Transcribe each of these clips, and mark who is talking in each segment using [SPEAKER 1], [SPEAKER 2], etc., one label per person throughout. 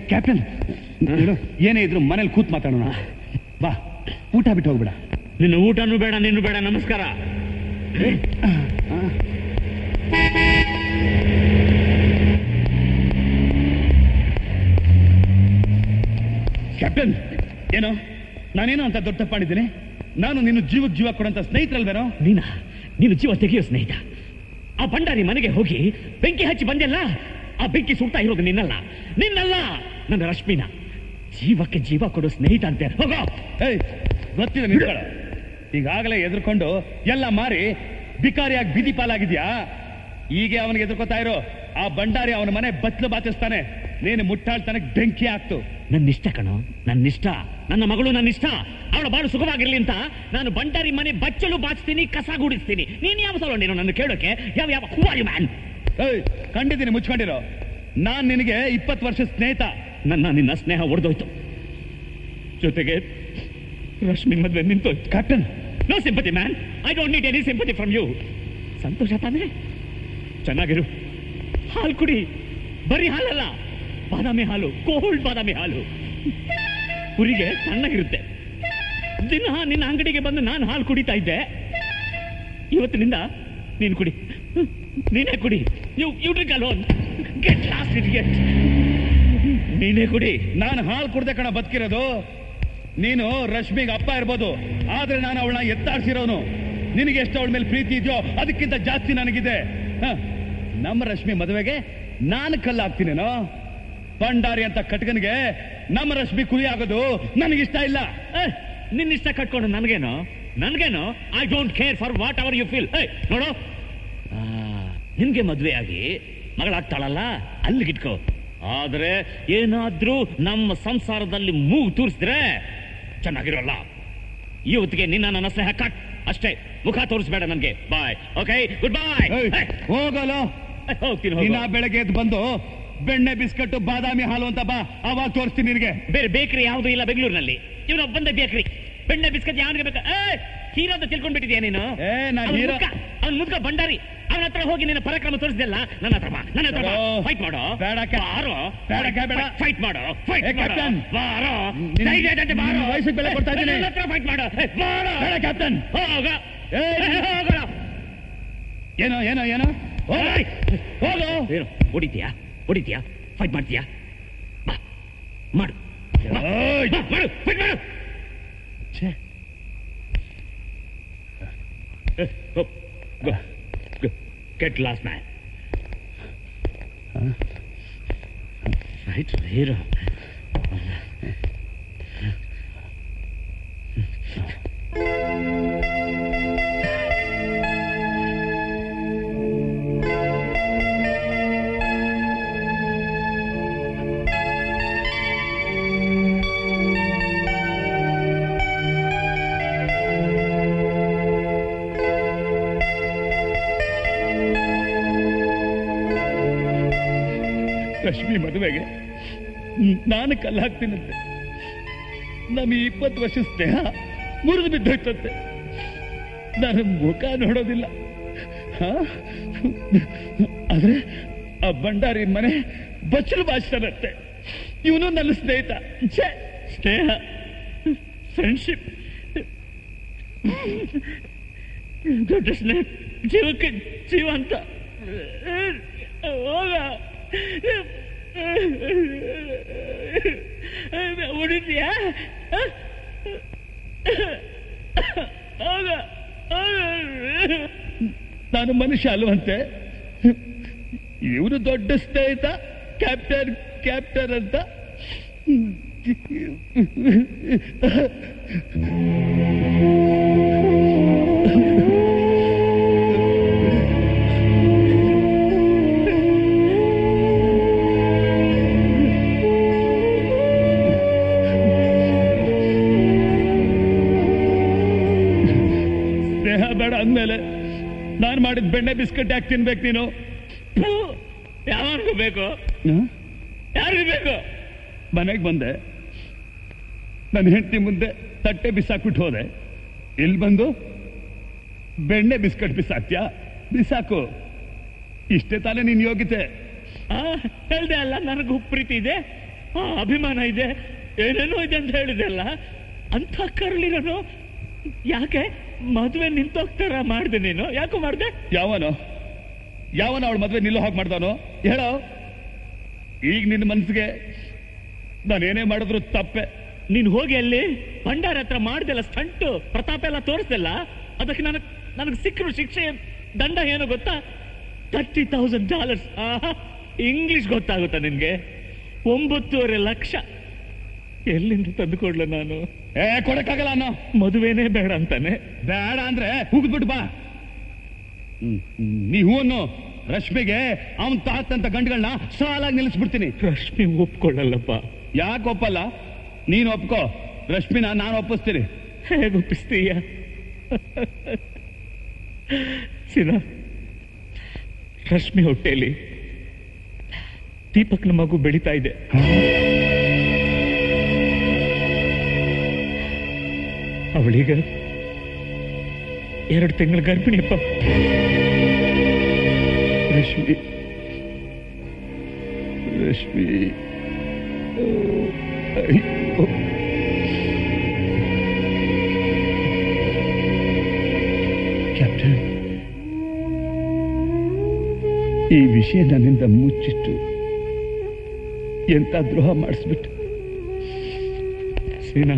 [SPEAKER 1] Captain ನೋಡು, ಏನೇ ಇದ್ರು ಮನೇಲಿ ಕೂತ್ ಮಾತಾಡೋಣ ಬಾ ಊಟ ಬಿಟ್ಟು ಹೋಗ್ಬಿಡ
[SPEAKER 2] ನಿನ್ನ ಊಟನೂ ಬೇಡ ನಿನ್ನೂ ಬೇಡ ನಮಸ್ಕಾರ
[SPEAKER 1] ಕ್ಯಾಪ್ಟನ್ ಏನೋ ನಾನೇನೋ ಅಂತ ದೊಡ್ಡ ತಪ್ಪು ಮಾಡಿದ್ದೀನಿ ನಾನು ನಿನ್ನ ಜೀವಕ್ಕೆ ಜೀವ ಕೊಡಂತ ಸ್ನೇಹಿತರಲ್ವೇನೋ
[SPEAKER 2] ನೀನ ನೀನು ಜೀವ ತೆಗೆಯೋ ಸ್ನೇಹಿತ ಆ ಭಂಡಾರಿ ಮನೆಗೆ ಹೋಗಿ ಬೆಂಕಿ ಹಚ್ಚಿ ಬಂದೆಲ್ಲ ಆ ಬೆಂಕಿ ಸುಡ್ತಾ ಇರೋದು ನಿನ್ನಲ್ಲ ನಿನ್ನಲ್ಲ ನನ್ನ ರಶ್ಮಿನ ಜೀವಕ್ಕೆ ಜೀವ ಕೊಡೋ ಸ್ನೇಹಿತ ಅಂತೆ ಹೋಗೋ
[SPEAKER 1] ಏಯ್ ಗೊತ್ತಿದೆ ನಿಂತ್ಕೊಳ್ಳೋ ಈಗಾಗಲೇ ಎದುರ್ಕೊಂಡು ಎಲ್ಲ ಮಾರಿ ಬಿಕಾರಿಯಾಗಿ ಬೀದಿ ಪಾಲಾಗಿದ್ಯಾ ಈಗ ಅವನಿಗೆ ಎದುರ್ಕೋತಾ ಇರೋ ಆ ಭಂಡಾರಿ ಅವನ ಮನೆ ಬಚ್ಚಲು ಬಾಚಿಸ್ತಾನೆ ನೀನು ಮುಟ್ಟಾಳ್ತಾನಕ್ಕೆ ಬೆಂಕಿ ಹಾಕ್ತು
[SPEAKER 2] ನನ್ನ ಇಷ್ಟ ಕಣೋ ನನ್ನ ಇಷ್ಟ ನನ್ನ ಮಗಳು ನನ್ನ ಇಷ್ಟ ಅವಳ ಬಾಳು ಸುಖವಾಗಿರ್ಲಿ ಅಂತ ನಾನು ಬಂಡಾರಿ ಮನೆ ಬಚ್ಚಲು ಬಾಚ್ತೀನಿ ಕಸ ಗುಡಿಸ್ತೀನಿ ನೀನ್ ಯಾವ ಸಲ ನೀನು ನನ್ನ ಕೇಳೋಕೆ ಯಾವ ಯಾವ ಹೂವಾರಿ ಮ್ಯಾನ್
[SPEAKER 1] ಏಯ್ ಕಂಡಿದ್ದೀನಿ ಮುಚ್ಕೊಂಡಿರೋ ನಾನ್ ನಿನಗೆ ಇಪ್ಪತ್ತು ವರ್ಷ ಸ್ನೇಹಿತ
[SPEAKER 2] ನನ್ನ ನಿನ್ನ ಸ್ನೇಹ ಒಡೆದೋಯ್ತು ಜೊತೆಗೆ ರಶ್ಮಿ ಮದ್ವೆ ನಿಂತೋಯ್ತು
[SPEAKER 1] captain
[SPEAKER 2] no sympathy man I don't need any sympathy from you ಸಂತೋಷ ತಾನೇ ಚೆನ್ನಾಗಿರು ಹಾಲು ಕುಡಿ ಬರೀ ಹಾಲಲ್ಲ ಬಾದಾಮಿ ಹಾಲು ಕೋಲ್ಡ್ ಬಾದಾಮಿ ಹಾಲು ಕುರಿಗೆ ತಣ್ಣಗಿರುತ್ತೆ ದಿನ ನಿನ್ನ ಅಂಗಡಿಗೆ ಬಂದು ನಾನು ಹಾಲು ಕುಡಿತಾ ಇದ್ದೆ ಇವತ್ತಿನಿಂದ ನೀನು ಕುಡಿ ನೀನೇ ಕುಡಿ you you drink alone get lost it get ನೀನೇ ಕುಡಿ
[SPEAKER 1] ನಾನು ಹಾಲು ಕುಡ್ದೆ ಕಣ ಬದುಕಿರೋದು ನೀನು ರಶ್ಮಿಗೆ ಅಪ್ಪ ಇರ್ಬೋದು ಆದ್ರೆ ನಾನು ಅವಳನ್ನ ಎತ್ತಾಡ್ಸಿರೋನು ನಿನಗೆ ಎಷ್ಟು ಅವಳ ಮೇಲೆ ಪ್ರೀತಿ ಇದೆಯೋ ಅದಕ್ಕಿಂತ ಜಾಸ್ತಿ ನನಗಿದೆ ಹ, ನಮ್ಮ ರಶ್ಮಿ ಮದುವೆಗೆ ನಾನು ಕಲ್ಲಾಗ್ತೀನೇನೋ ಭಂಡಾರಿ ಅಂತ ಕಟ್ಕನ್ಗೆ ನಮ್ಮ ರಶ್ಮಿ ಕುರಿ ಆಗೋದು ನನಗಿಷ್ಟ ಇಲ್ಲ
[SPEAKER 2] ಏ, ನಿನ್ನ ಇಷ್ಟ ಕಟ್ಕೊಂಡು ನನಗೇನು ನನಗೇನು I don't care for whatever you feel ನೋಡು ಆ, ನಿನ್ಗೆ ಮದ್ವೆ ಆಗಿ ಮಗಳಾಗ್ತಾಳಲ್ಲ ಅಲ್ಲಿಗಿಟ್ಕೋ ಆದ್ರೆ ಏನಾದ್ರೂ ನಮ್ಮ ಸಂಸಾರದಲ್ಲಿ ಮೂಗು ತೂರಿಸಿದ್ರೆ ಚೆನ್ನಾಗಿರೋಲ್ಲ ಇವತ್ತಿಗೆ ನಿನ್ನ ನನ್ನ ಸ್ನೇಹ ಕಟ್ ಅಷ್ಟೇ ಮುಖ ತೋರಿಸ್ಬೇಡ ನನಗೆ ಬಾಯ್ ಓಕೆ ಗುಡ್ ಬಾಯ್
[SPEAKER 1] ಏಯ್, ಹೋಗಲ್ಲ
[SPEAKER 2] ಹೋಗ್ತೀನಿ
[SPEAKER 1] ದಿನ
[SPEAKER 2] ಹೋಗು.
[SPEAKER 1] ಬೆಳಗ್ಗೆ ಎದ್ದು ಬಂದು ಬೆಣ್ಣೆ ಬಿಸ್ಕಟ್ ಬಾದಾಮಿ ಹಾಲು ಅಂತ ಬಾ ಅವಾಗ ತೋರಿಸ್ತೀನಿ ನಿನಗೆ
[SPEAKER 2] ಬೇರೆ ಬೇಕರಿ ಯಾವುದು ಇಲ್ಲ ಬೆಂಗಳೂರಿನಲ್ಲಿ ಇವನು ಬಂದ ಬೇಕರಿ ಬೆಣ್ಣೆ ಬಿಸ್ಕತ್ ಯಾವನಿಗೆ ಬೇಕಾ ಏ ಹೀರೋ ಅಂತ ತಿಳ್ಕೊಂಡ್ಬಿಟ್ಟಿದ್ಯಾ ನೀನು
[SPEAKER 1] ಏ, ನಾನ್ hero.
[SPEAKER 2] ಅವನ ಮುದ್ಕ ಭಂಡಾರಿ ಅವನ ಹತ್ರ ಹೋಗಿ ನಿನ್ನ ಪರಾಕ್ರಮ ತೋರಿಸಿದೆಲ್ಲ ನನ್ನ ಹತ್ರ ಬಾ ನನ್ನ ಹತ್ರ
[SPEAKER 1] ಬೇಡ.
[SPEAKER 2] ಫೈಟ್ ಮಾಡು
[SPEAKER 1] ಬೇಡ ಕ-
[SPEAKER 2] ಬಾರೋ
[SPEAKER 1] ಬೇಡ ಕ- ಬೇಡ.
[SPEAKER 2] ಫೈಟ್ ಮಾಡು ಫೈಟ್
[SPEAKER 1] ಏ,
[SPEAKER 2] ಮಾಡು
[SPEAKER 1] captain.
[SPEAKER 2] ಬಾರೋ
[SPEAKER 1] ನಿನ್ನ-
[SPEAKER 2] ಧೈರ್ಯ ಇದ್ದಂತೆ ಬಾರೋ
[SPEAKER 1] ನಿನ್ನ ವಯಸ್ಸಿಗೆ ಬೆಲೆ ಕೊಡ್ತಾ ಇದ್ದೀನಿ.
[SPEAKER 2] ನನ್ನ ಹತ್ರ ಫೈಟ್ ಮಾಡು ಏ, ಬಾರೋ
[SPEAKER 1] ಬೇಡ ಕ್ಯಾಪ್ಟನ್
[SPEAKER 2] ಹೋಗ
[SPEAKER 1] ಏ,
[SPEAKER 2] ಏ, ಹೋಗಲ್ಲ.
[SPEAKER 1] ಏನೋ ಏನೋ ಏನೋ ಹೋಗು.
[SPEAKER 2] ಏಯ್.
[SPEAKER 1] ಹೋಗು
[SPEAKER 2] ಏನು ಹೊಡಿತೀಯಾ ಹೊಡಿತೀಯಾ ಫೈಟ್ ಮಾಡ್ತೀಯಾ ಬಾ ಮಾಡು ಬಾ.
[SPEAKER 1] ಏಯ್.
[SPEAKER 2] ಬಾ, ಮಾಡು ಫೈಟ್ ಮಾಡು
[SPEAKER 1] ಛೇ.
[SPEAKER 2] Go. Go. Go. Get last man. Right, hero.
[SPEAKER 1] Rashmi ಮದುವೆಗೆ ನಾನು ಕಲ್ಲು ಹಾಕ್ತೀನಂತೆ ನಮ್ಮ ಈ ಇಪ್ಪತ್ತು ವರ್ಷ ಸ್ನೇಹ ಮುರಿದು ಬಿದ್ದೋಯ್ತಂತೆ ನಾನು ಮುಖ ನೋಡೋದಿಲ್ಲ ಹಾ? ಆದ್ರೆ ಆ ಭಂಡಾರಿ ಮನೆ ಬಚ್ಚಲು ಬಾಚ್ತಾನಂತೆ ಇವನು ನನ್ನ ಸ್ನೇಹಿತ ಛೇ
[SPEAKER 2] ಸ್ನೇಹ ಫ್ರೆಂಡ್ಶಿಪ್ ದೊಡ್ಡ ಸ್ನೇಹ ಜೀವಕ್ಕೆ ಜೀವ ಅಂತ ಹೋಗ ಹೊಡಿತೀಯಾ ಹೋಗ
[SPEAKER 1] ನಾನು ಮನುಷ್ಯ ಅಲ್ವಂತೆ ಇವನು ದೊಡ್ಡ ಸ್ನೇಹಿತ ಕ್ಯಾಪ್ಟನ್ ಕ್ಯಾಪ್ಟನ್ ಅಂತ ಸ್ನೇಹ ಬೇಡ ಅಂದ್ಮೇಲೆ ನಾನು ಮಾಡಿದ ಬೆಣ್ಣೆ ಬಿಸ್ಕೆಟ್ ಯಾಕೆ ತಿನ್ಬೇಕು ನೀನು
[SPEAKER 2] ಯಾವನಿಗೂ ಬೇಕು ಯಾರಿಗೂ ಬೇಕು
[SPEAKER 1] ಮನೆಗೆ ಬಂದೆ ನನ್ನ ಹೆಂಡತಿ ಮುಂದೆ ತಟ್ಟೆ ಬಿಸಾಕ್ಬಿಟ್ಟು ಹೋದೆ ಇಲ್ಲಿ ಬಂದು ಬೆಣ್ಣೆ ಬಿಸ್ಕೆಟ್ ಬಿಸಾಕ್ತ್ಯಾ ಬಿಸಾಕು ಇಷ್ಟೇ ತಾನೇ ನಿನ್ ಯೋಗ್ಯತೆ
[SPEAKER 2] ಆ, ಹೇಳ್ದೆ ಅಲ್ಲ ನನಗೂ ಪ್ರೀತಿ ಇದೆ ಆ ಅಭಿಮಾನ ಇದೆ ಏನೇನೋ ಇದೆ ಅಂತ ಹೇಳಿದೆಲ್ಲ ಅಂತ ಕರ್ಲಿರೋನು ಯಾಕೆ ಮದುವೆ ನಿಂತೋಗ್ತಾರ ಮಾಡ್ದೆ ನೀನು ಯಾಕೋ ಮಾಡ್ದೆ
[SPEAKER 1] ಯಾವನು ಯಾವನ ಅವಳ ಮದ್ವೆ ನಿಲ್ಲೋ ಹಾಗೆ ಮಾಡ್ದಾನೋ ಹೇಳೋ ಈಗ ನಿನ್ನ ಮನ್ಸಿಗೆ ನಾನೇನೇ ಮಾಡಿದ್ರು ತಪ್ಪೆ
[SPEAKER 2] ನೀನು ಹೋಗಿ ಅಲ್ಲಿ ಭಂಡಾರ ಹತ್ರ ಮಾಡ್ದೆಲ್ಲ ಸ್ಟಂಟು ಪ್ರತಾಪ ಎಲ್ಲ ತೋರಿಸ್ದಲ್ಲ ಅದಕ್ಕೆ ನನಗೆ ನನಗೆ ಸಿಕ್ಕರು ಶಿಕ್ಷೆ ದಂಡ ಏನು ಗೊತ್ತಾ ತರ್ಟಿ ತೌಸಂಡ್ ಡಾಲರ್ಸ್ ಇಂಗ್ಲಿಷ್ ಗೊತ್ತಾಗುತ್ತಾ ನಿನ್ಗೆ ಒಂಬತ್ತೂವರೆ ಲಕ್ಷ ಎಲ್ಲಿಂದ ತಂದುಕೊಡ್ಲ ನಾನು
[SPEAKER 1] ಏ ಕೊಡಕ್ಕಾಗಲ್ಲ ಅನ್ನೋ
[SPEAKER 2] ಮದುವೆನೇ ಬೇಡ ಅಂತಾನೆ
[SPEAKER 1] ಬೇಡ ಅಂದ್ರೆ ಹುಗಿದ್ಬಿಟ್ಟು ಬಾ ಹ್ಮ್, ಹ್ಮ್, ನೀ ಹೂವನ್ನು ರಶ್ಮಿಗೆ ಅವನ್ ತಾತಂತ ಗಂಡುಗಳನ್ನ ಸಾಲಾಗಿ ನಿಲ್ಲಿಸ್ಬಿಡ್ತೀನಿ
[SPEAKER 2] ರಶ್ಮಿ ಒಪ್ಕೊಳ್ಳಲ್ಲಪ್ಪ
[SPEAKER 1] ಯಾಕೆ ಒಪ್ಪಲ್ಲ ನೀನು ಒಪ್ಕೋ ರಶ್ಮಿನ ನಾನು ಒಪ್ಪಿಸ್ತೀನಿ
[SPEAKER 2] ಹೇಗೆ ಒಪ್ಪಿಸ್ತೀಯ ಸಿನ ರಶ್ಮಿ ಹೊಟ್ಟೆಯಲ್ಲಿ ದೀಪಕ್ನ ಮಗು ಬೆಳೀತಾ ಇದೆ ಅವಳೀಗ ಎರಡು ತಿಂಗಳ ಗರ್ಭಿಣಿಯಪ್ಪ
[SPEAKER 1] ರಶ್ಮಿ ರಶ್ಮಿ ಅಯ್ಯೋ. ಕ್ಯಾಪ್ಟನ್ ಈ ವಿಷಯ ನನ್ನಿಂದ ಮುಚ್ಚಿಟ್ಟು ಎಂತ ದ್ರೋಹ ಮಾಡಿಸ್ಬಿಟ್ಟು
[SPEAKER 2] ಸೀನಾ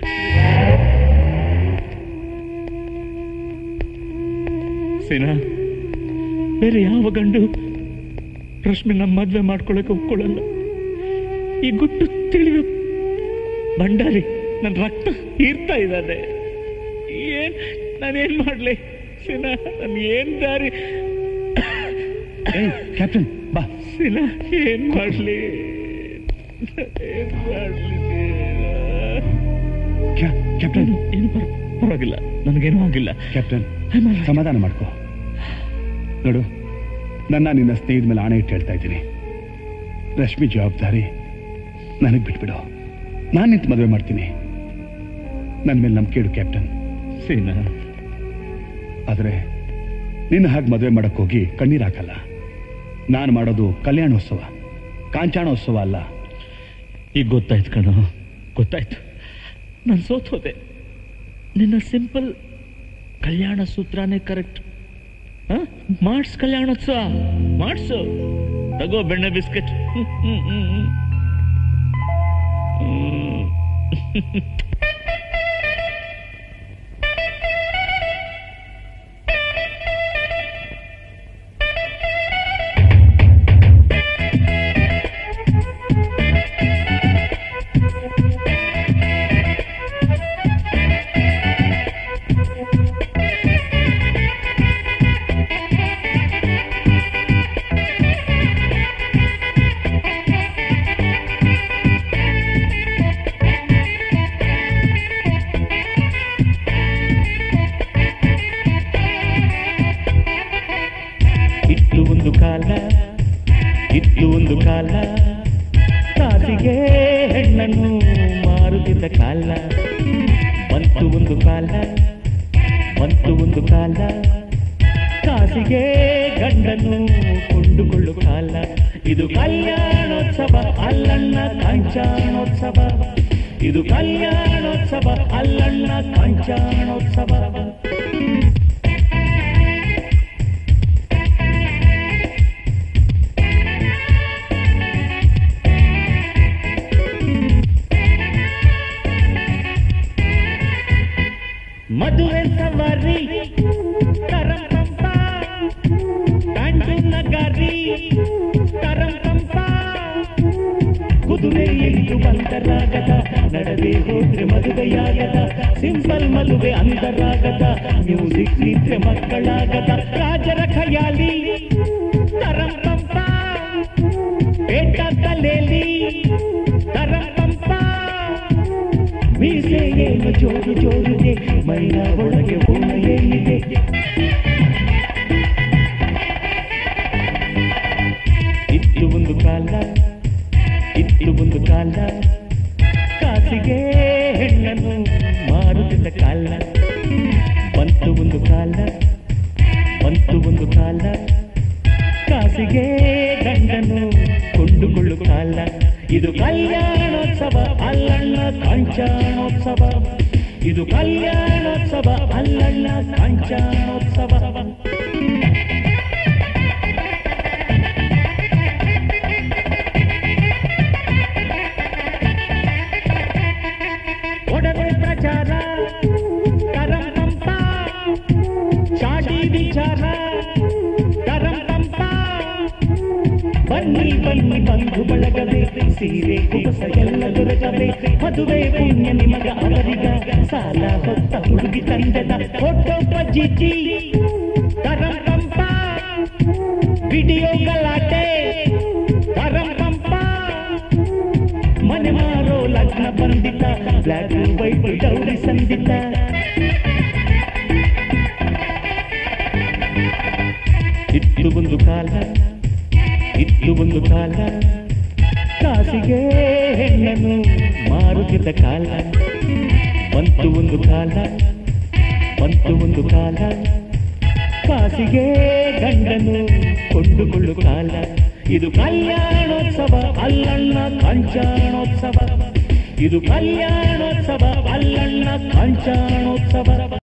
[SPEAKER 2] ಸೀನಾ ಬೇರೆ ಯಾವ ಗಂಡು ರಶ್ಮಿ ನಮ್ಮ ಮದ್ವೆ ಮಾಡ್ಕೊಳಕ್ಕೆ ಒಪ್ಕೊಳ್ಳಲ್ಲ ಈ ಗುಟ್ಟು ತಿಳಿದು ಭಂಡಾರಿ ನನ್ನ ರಕ್ತ ಹೀರ್ತಾ ಇದ್ದಾನೆ ಏನ್ ನಾನೇನ್ ಮಾಡ್ಲಿ ಸೀನಾ ನನ್ ಏನ್ ದಾರಿ
[SPEAKER 1] ಏಯ್ ಕ್ಯಾಪ್ಟನ್ ಬಾ
[SPEAKER 2] ಸೀನಾ ಏನ್ ಮಾಡ್ಲಿ ಏನ್ ಮಾಡ್ಲಿ ಸೀನಾ?
[SPEAKER 1] ಕ್ಯಾ- ಕ್ಯಾಪ್ಟನ್
[SPEAKER 2] ಏನು ಏನು ಪರ- ಪರವಾಗಿಲ್ಲ ನನಗೇನೂ ಆಗಿಲ್ಲ
[SPEAKER 1] ಕ್ಯಾಪ್ಟನ್
[SPEAKER 2] I'm all right.
[SPEAKER 1] ಸಮಾಧಾನ ಮಾಡ್ಕೋ ನೋಡು ನನ್ನ ನಿನ್ನ ಸ್ನೇಹಿತ ಮೇಲೆ ಆಣೆ ಇಟ್ಟು ಹೇಳ್ತಾ ಇದ್ದೀನಿ ರಶ್ಮಿ ಜವಾಬ್ದಾರಿ ನನಗೆ ಬಿಟ್ಬಿಡು ನಾನು ನಿಂತು ಮದುವೆ ಮಾಡ್ತೀನಿ ನನ್ನ ಮೇಲೆ ನಂಬಿಕೆ ಇಡು ಕ್ಯಾಪ್ಟನ್
[SPEAKER 2] ಸೀನಾ
[SPEAKER 1] ಆದರೆ ನಿನ್ನ ಹಾಗೆ ಮದುವೆ ಮಾಡಕ್ ಹೋಗಿ ಕಣ್ಣೀರು ಹಾಕಲ್ಲ ನಾನು ಮಾಡೋದು ಕಲ್ಯಾಣೋತ್ಸವ ಕಾಂಚಾಣೋತ್ಸವ ಅಲ್ಲ
[SPEAKER 2] ಈಗ ಗೊತ್ತಾಯ್ತು ಕಣೋ ಗೊತ್ತಾಯ್ತು ನಾನು ಸೋತ್ ಹೋದೆ ನಿನ್ನ ಸಿಂಪಲ್ ಕಲ್ಯಾಣ ಸೂತ್ರನೇ ಕರೆಕ್ಟ್ ಮಾಡ್ಸ್ ಕಲ್ಯಾಣೋತ್ಸವ ಮಾಡ್ಸು ತಗೋ ಬೆಣ್ಣೆ ಬಿಸ್ಕೆಟ್ ಹ್ಮ್, ಹ್ಮ್, ಹ್ಮ್, ಹ್ಮ್. ಹ್ಮ್. ಇತ್ತು ಒಂದು ಕಾಲ ಇತ್ತು ಒಂದು ಕಾಲ ಕಾಸಿಗೆ ಹೆಣ್ಣನ್ನು ಮಾರುತ್ತಿದ್ದ ಕಾಲ ಬಂತು ಒಂದು ಕಾಲ ಬಂತು ಒಂದು ಕಾಲ ಕಾಸಿಗೆ ಗಂಡನ್ನು ಕೊಂಡುಕೊಳ್ಳು ಕಾಲ ಇದು ಕಲ್ಯಾಣೋತ್ಸವ ಅಲ್ಲಣ್ಣ ಕಾಂಚಾಣೋತ್ಸವ ಇದು ಕಲ್ಯಾಣೋತ್ಸವ ಅಲ್ಲಣ್ಣ ಕಾಂಚಾಣೋತ್ಸವ ಮದುವೆ ಸವಾರಿ ತರಂಪಂಪ ಕಾಂಡು ನಗಾರಿ ತರಂಪಂಪ ಕುದುರೆ ಇಳಿದು ಬಂದರಾಗದ ನಡೆದೇ ಹೋದ್ರೆ ಮದುವೆಯಾಗದ ಸಿಂಪಲ್ ಮದುವೆ ಅಂದರಾಗದ ಮ್ಯೂಸಿಕ್ ನಿದ್ರೆ ಮಕ್ಕಳಾಗದ ರಾಜರ ಖಯಾಲಿ ತರಂಪಂಪ ಪೇಟ ತಲೆಲಿ ತರಂಪಂಪ ಮೀಸೆ ಏನು ಜೋರು ಜೋರಿದೆ ಮೈನ ಒಳಗೆ ಹೂಣ ಏನಿದೆ ಇತ್ತು ಒಂದು ಕಾಲ ಇತ್ತು ಒಂದು ಕಾಲ ಕಾಸಿಗೆ ಹೆಣ್ಣನ್ನು ಮಾರುತ್ತಿದ್ದ ಕಾಲ ಬಂತು ಒಂದು ಕಾಲ ಬಂತು ಒಂದು ಕಾಲ ಕಾಸಿಗೆ ಗಂಡನು ಕೊಂಡುಕೊಳ್ಳು ಕಾಲ
[SPEAKER 3] ಇದು ಕಲ್ಯಾಣೋತ್ಸವ ಅಲ್ಲಣ್ಣ ಕಂಚಾಣೋತ್ಸವ ಇದು ಕಲ್ಯಾಣೋತ್ಸವ ಅಲ್ಲಣ್ಣ ಕಂಚಾಣೋತ್ಸವ ಒಡನೆ ಪ್ರಚಾರ ಕರಂಪಂಪ ಚಾಟಿ ವಿಚಾರ ಕರಂಪಂಪ ಬನ್ನಿ ಬನ್ನಿ ಬಂಧು ಬಳಗವೇ ಸೀರೆ ಕುಬಸ ಎಲ್ಲ ದೊರಕವೇ ಮದುವೆ ಪುಣ್ಯ ನಿಮಗ ಅವರಿಗ ಸಾಲ ಹೊತ್ತ ಹುಡುಗಿ ತಂದದ ಒಟ್ಟೊಬ್ಬ ಜಿಜಿ ಕರಂಪಂಪ ವಿಡಿಯೋ ಗಲಾಟೆ ಕರಂಪಂಪ ಮನೆ ಮಾರೋ ಲಗ್ನ ಬಂದಿದ್ದ ಬ್ಲ್ಯಾಕ್ ವೈಟ್ ಡೌರಿ ಸಂದಿದ್ದ ಇತ್ತು ಒಂದು ಕಾಲ ಇತ್ತು ಒಂದು ಕಾಲ ಕಾಸಿಗೆ ಹೆಣ್ಣನ್ನು ಮಾರುತ್ತಿದ್ದ ಕಾಲ ಬಂತು ಒಂದು ಕಾಲ ಬಂತು ಒಂದು ಕಾಲ ಕಾಸಿಗೆ ಗಂಡನು ಕೊಂಡುಕೊಳ್ಳು ಕಾಲ ಇದು ಕಲ್ಯಾಣೋತ್ಸವ ಅಲ್ಲಣ್ಣ ಕಂಚಾಣೋತ್ಸವ ಇದು ಕಲ್ಯಾಣೋತ್ಸವ ಅಲ್ಲಣ್ಣ ಕಂಚಾಣೋತ್ಸವ